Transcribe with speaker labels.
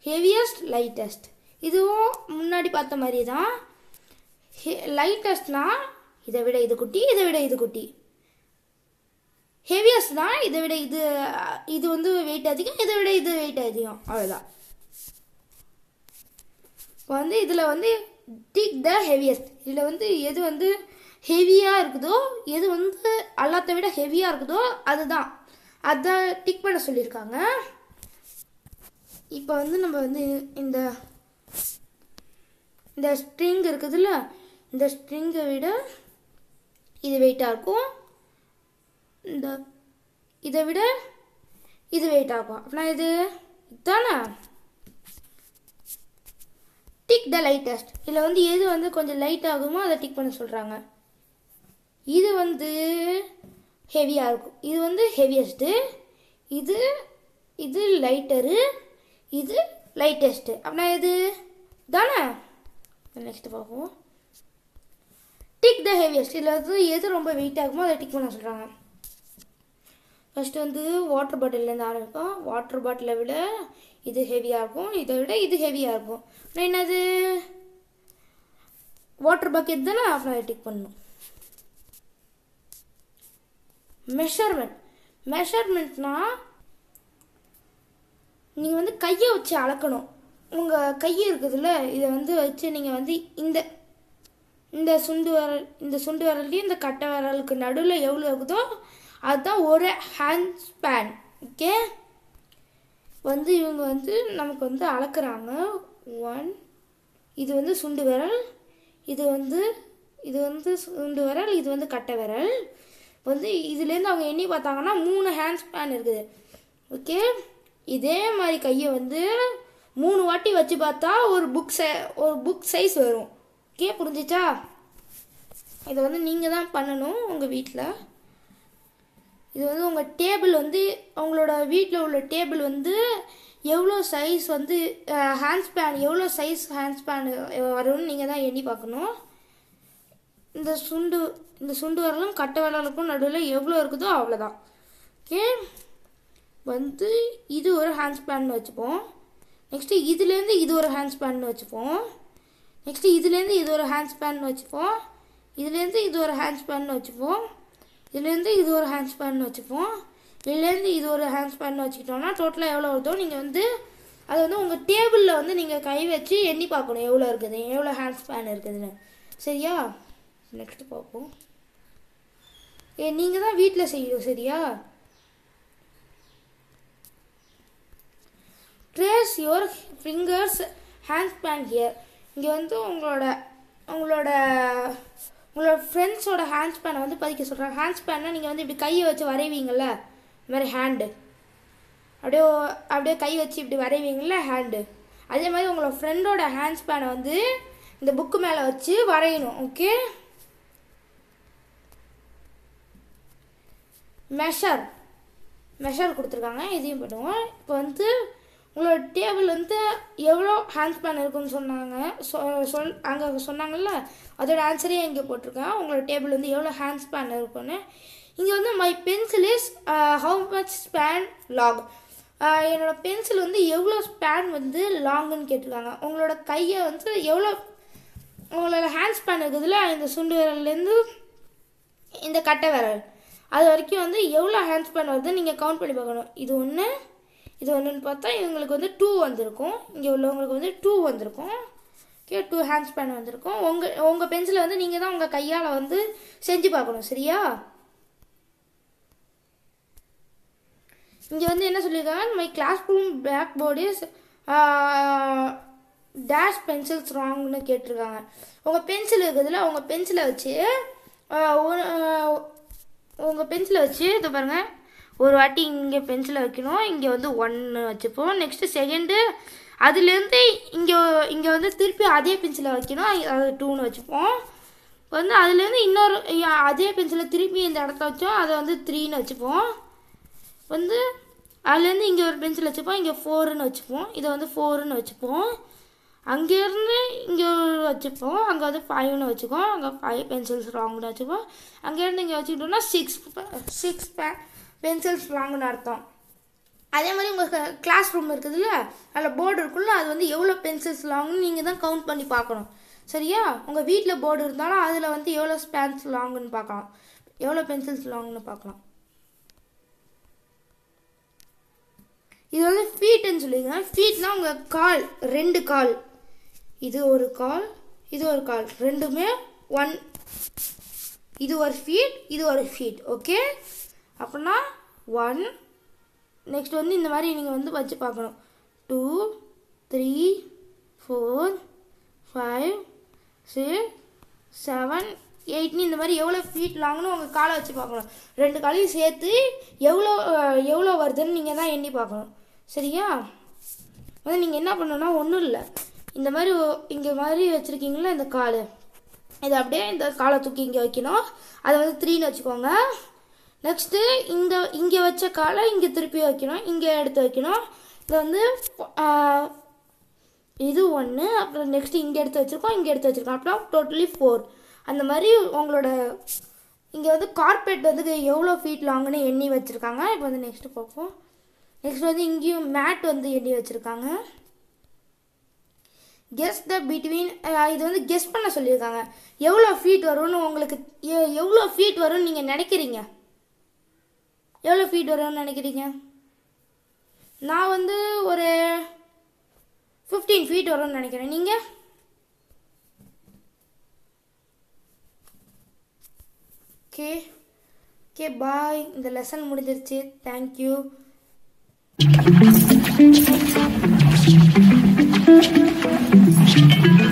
Speaker 1: Heaviest lightest இதுவும் முன்னாடி பார்த்த மாதிரி தான் லைட்டஸ்ட்னா இதை விட இது குட்டி இதை விட இது குட்டி ஹெவியஸ்ட்னா இதை விட இது இது வந்து வெயிட் அதிகம் இதை விட இது வெயிட் அதிகம் அவ்வளோதான் இப்போ வந்து இதில் வந்து டிக் த ஹெவியஸ்ட் இதில் வந்து எது வந்து ஹெவியாக இருக்குதோ எது வந்து எல்லாத்த விட ஹெவியாக இருக்குதோ அதுதான் அதை டிக் பண்ண சொல்லியிருக்காங்க இப்போ வந்து நம்ம வந்து இந்த இந்த ஸ்ட்ரிங் இருக்குதுல்ல இந்த ஸ்ட்ரிங்கை விட இது வெயிட்டாக இருக்கும் இந்த இதை விட இது வெயிட்டாக இருக்கும் அப்படின்னா இது இதுதானே டிக் த லைட்டஸ்ட் இதில் வந்து எது வந்து கொஞ்சம் லைட் ஆகுமோ அதை டிக் பண்ண சொல்கிறாங்க இது வந்து ஹெவியாக இருக்கும் இது வந்து ஹெவியஸ்ட்டு இது இது லைட்டரு இது லைட்டஸ்ட்டு அப்படின்னா இது தானே நெக்ஸ்ட் பார்ப்போம் டிக் த ஹெவியஸ்ட் இதில் வந்து எது ரொம்ப வெயிட் ஆகுமோ அதை டிக் பண்ண சொல்கிறாங்க ஃபஸ்ட்டு வந்து வாட்டர் பாட்டிலேருந்து ஆரம்பிப்போம் வாட்டர் பாட்டிலை விட இது ஹெவியாக இருக்கும் இதை விட இது ஹெவியாக இருக்கும் அப்புறம் என்னது வாட்டர் பக்கெட் தானே அப்புறம் டிக் பண்ணணும் மெஷர்மெண்ட் மெஷர்மெண்ட்னா நீங்கள் வந்து கையை வச்சு அளக்கணும் உங்கள் கை இருக்குதுல்ல இதை வந்து வச்சு நீங்கள் வந்து இந்த இந்த சுண்டு விரல் இந்த சுண்டு விரல்லையும் இந்த கட்டை விரலுக்கு நடுவில் எவ்வளோ இருக்குதோ அதுதான் ஒரு ஹேண்ட் ஸ்பேன் ஓகே வந்து இவங்க வந்து நமக்கு வந்து அளக்குறாங்க ஒன் இது வந்து சுண்டு விரல் இது வந்து இது வந்து சுண்டு விரல் இது வந்து கட்டை விரல் வந்து இதுலேருந்து அவங்க எண்ணி பார்த்தாங்கன்னா மூணு ஹேண்ட் ஸ்பேன் இருக்குது ஓகே இதே மாதிரி கையை வந்து மூணு வாட்டி வச்சு பார்த்தா ஒரு புக் சை ஒரு புக் சைஸ் வரும் ஓகே புரிஞ்சிச்சா இதை வந்து நீங்கள் தான் பண்ணணும் உங்கள் வீட்டில் இது வந்து உங்கள் டேபிள் வந்து உங்களோட வீட்டில் உள்ள டேபிள் வந்து எவ்வளோ சைஸ் வந்து ஹேண்ட் ஸ்பேன் எவ்வளோ சைஸ் ஹேண்ட் ஸ்பேன் வரும்னு நீங்கள் தான் எண்ணி பார்க்கணும் இந்த சுண்டு இந்த சுண்டு வரலும் கட்டை வரலுக்கும் நடுவில் எவ்வளோ இருக்குதோ அவ்வளோதான் ஓகே வந்து இது ஒரு ஹேண்ட் ஸ்பேன் வச்சுப்போம் நெக்ஸ்ட்டு இதுலேருந்து இது ஒரு ஹேண்ட் ஸ்பேன் வச்சுப்போம் நெக்ஸ்ட்டு இதுலேருந்து இது ஒரு ஹேண்ட் ஸ்பேன் வச்சுப்போம் இதுலேருந்து இது ஒரு ஹேண்ட் ஸ்பேன் வச்சுப்போம் இதுலேருந்து இது ஒரு ஹேண்ட் ஸ்பேன் வச்சுப்போம் இதுலேருந்து இது ஒரு ஹேண்ட் ஸ்பேன் வச்சுக்கிட்டோம்னா டோட்டலாக எவ்வளோ வருதோ நீங்கள் வந்து அது வந்து உங்கள் டேபிளில் வந்து நீங்கள் கை வச்சு எண்ணி பார்க்கணும் எவ்வளோ இருக்குது எவ்வளோ ஹேண்ட் ஸ்பேன் இருக்குதுன்னு சரியா நெக்ஸ்ட் பார்ப்போம் ஏ நீங்கள் தான் வீட்டில் செய்யணும் சரியா trace your fingers hand span here இங்கே வந்து உங்களோட உங்களோட உங்களோட ஃப்ரெண்ட்ஸோட ஹேண்ட் ஸ்பேனை வந்து பதிக்க சொல்கிறாங்க ஹேண்ட் ஸ்பேன்னா நீங்கள் வந்து இப்படி கையை வச்சு வரைவீங்கள்ல இந்த மாதிரி ஹேண்டு அப்படியே அப்படியே கை வச்சு இப்படி வரைவீங்கள்ல ஹேண்டு அதே மாதிரி உங்களோட ஃப்ரெண்டோட ஹேண்ட் ஸ்பேனை வந்து இந்த புக்கு மேலே வச்சு வரையணும் ஓகே மெஷர் மெஷர் கொடுத்துருக்காங்க இதையும் பண்ணுவோம் இப்போ வந்து உங்களோட டேபிள் வந்து எவ்வளோ ஹேண்ட் ஸ்பேன் இருக்குன்னு சொன்னாங்க சொ சொல் அங்கே சொன்னாங்கல்ல அதோட ஆன்சரே இங்கே போட்டிருக்கேன் உங்களோட டேபிள் வந்து எவ்வளோ ஹேண்ட் ஸ்பேன் இருக்குன்னு இங்கே வந்து my pencil is how much span long என்னோட பென்சில் வந்து எவ்வளோ ஸ்பேன் வந்து லாங்குன்னு கேட்டிருக்காங்க உங்களோட கையை வந்து எவ்வளோ உங்களோட ஹேண்ட் ஸ்பேன் இருக்குதுல்ல இந்த சுண்டு விரல்லேருந்து இந்த கட்டை விரல் அது வரைக்கும் வந்து எவ்வளோ ஹேண்ட் ஸ்பேன் வருதுன்னு நீங்கள் கவுண்ட் பண்ணி பார்க்கணும் இது ஒன்று இது ஒன்றுன்னு பார்த்தா இவங்களுக்கு வந்து டூ வந்திருக்கும் இங்கே உள்ளவங்களுக்கு வந்து டூ வந்திருக்கும் ஓகே டூ ஹேண்ட் ஸ்பேன் வந்திருக்கும் உங்கள் உங்கள் பென்சிலை வந்து நீங்கள் தான் உங்கள் கையால் வந்து செஞ்சு பார்க்கணும் சரியா இங்கே வந்து என்ன சொல்லியிருக்காங்க my classroom blackboard is dash pencils ராங்னு கேட்டிருக்காங்க உங்கள் பென்சில் இருக்குதுல உங்கள் பென்சிலை வச்சு உங்கள் பென்சிலை வச்சு இதை பாருங்கள் ஒரு வாட்டி இங்கே பென்சிலை வைக்கணும் இங்கே வந்து ஒன்று வச்சுப்போம் நெக்ஸ்ட்டு செகண்டு அதுலேருந்து இங்கே இங்கே வந்து திருப்பி அதே பென்சிலை வைக்கணும் அது டூன்னு வச்சுப்போம் இப்போ வந்து அதுலேருந்து இன்னொரு அதே பென்சிலை திருப்பி இந்த இடத்த வச்சோம் அதை வந்து த்ரீன்னு வச்சுப்போம் வந்து அதுலேருந்து இங்கே ஒரு பென்சில் வச்சுப்போம் இங்கே ஃபோருன்னு வச்சுப்போம் இதை வந்து ஃபோருன்னு வச்சுப்போம் அங்கேருந்து இங்கே வச்சுப்போம் அங்கே வந்து ஃபைவ்னு வச்சுக்கோம் அங்கே ஃபைவ் பென்சில்ஸ் ராங்னு வச்சுப்போம் அங்கேருந்து இங்கே வச்சுக்கிட்டோம்னா சிக்ஸ் சிக்ஸ் பென்சில்ஸ் ராங்னு அர்த்தம் அதே மாதிரி உங்கள் கிளாஸ் ரூம் இருக்குதுல்ல அதில் போர்டு இருக்குல்ல அது வந்து எவ்வளோ பென்சில்ஸ் லாங்னு நீங்கள் தான் கவுண்ட் பண்ணி பார்க்கணும் சரியா உங்கள் வீட்டில் போர்டு இருந்தாலும் அதில் வந்து எவ்வளோ ஸ்பேன்ஸ் லாங்குன்னு பார்க்கலாம் எவ்வளோ பென்சில்ஸ் லாங்னு பார்க்கலாம் இது வந்து ஃபீட்டுன்னு சொல்லிங்க ஃபீட்னா உங்கள் கால் ரெண்டு கால் இது ஒரு கால் இது ஒரு கால் ரெண்டுமே ஒன் இது ஒரு ஃபீட் இது ஒரு ஃபீட் ஓகே அப்படின்னா ஒன் நெக்ஸ்ட் வந்து இந்த மாதிரி நீங்கள் வந்து வச்சு பார்க்கணும் two three four five six seven எயிட்னு இந்த மாதிரி எவ்வளோ ஃபீட் லாங்னு உங்கள் காலை வச்சு பார்க்கணும் ரெண்டு காலையும் சேர்த்து எவ்வளோ அஹ், எவ்வளோ வருதுன்னு நீங்கள் தான் எண்ணி பார்க்கணும் சரியா வந்து நீங்கள் என்ன பண்ணணும்னா ஒன்றும் இல்லை இந்த மாதிரி ஒ- இங்கே மாதிரி வச்சுருக்கீங்களா இந்த கால் இதை அப்படியே இந்த காலை தூக்கி இங்கே வைக்கணும் அதை வந்து த்ரீன்னு வச்சுக்கோங்க நெக்ஸ்ட்டு இந்த இங்கே வச்ச காலை இங்கே திருப்பி வைக்கணும் இங்கே எடுத்து வைக்கணும் இதை வந்து ஆஹ், இது ஒன்று அப்புறம் நெக்ஸ்ட் இங்கே எடுத்து வச்சுருக்கோம் இங்கே எடுத்து வச்சுருக்கோம் அப்புறம் டோட்டலி ஃபோர் அந்த மாதிரி உங்களோட இங்கே வந்து கார்பெட் வந்து எவ்வளோ ஃபீட் லாங்குன்னு எண்ணி வச்சுருக்காங்க இப்போ வந்து நெக்ஸ்ட்டு பார்ப்போம் நெக்ஸ்ட் வந்து இங்கேயும் மேட் வந்து எண்ணி வச்சுருக்காங்க கெஸ் த பிட்வீன் இது வந்து கெஸ் பண்ண சொல்லியிருக்காங்க எவ்வளோ ஃபீட் வரும்னு உங்களுக்கு எ- எவ்வளோ ஃபீட் வரும்னு நீங்கள் நினைக்கிறீங்க எவ்வளோ ஃபீட் வரும்னு நினைக்கிறீங்க நான் வந்து ஒரு ஃபிஃப்டீன் ஃபீட் வரும்னு நினைக்கிறேன் நீங்கள் ஓகே ஓகே பாய் இந்த லெசன் முடிஞ்சிருச்சு தேங்க்யூ
Speaker 2: Thank you.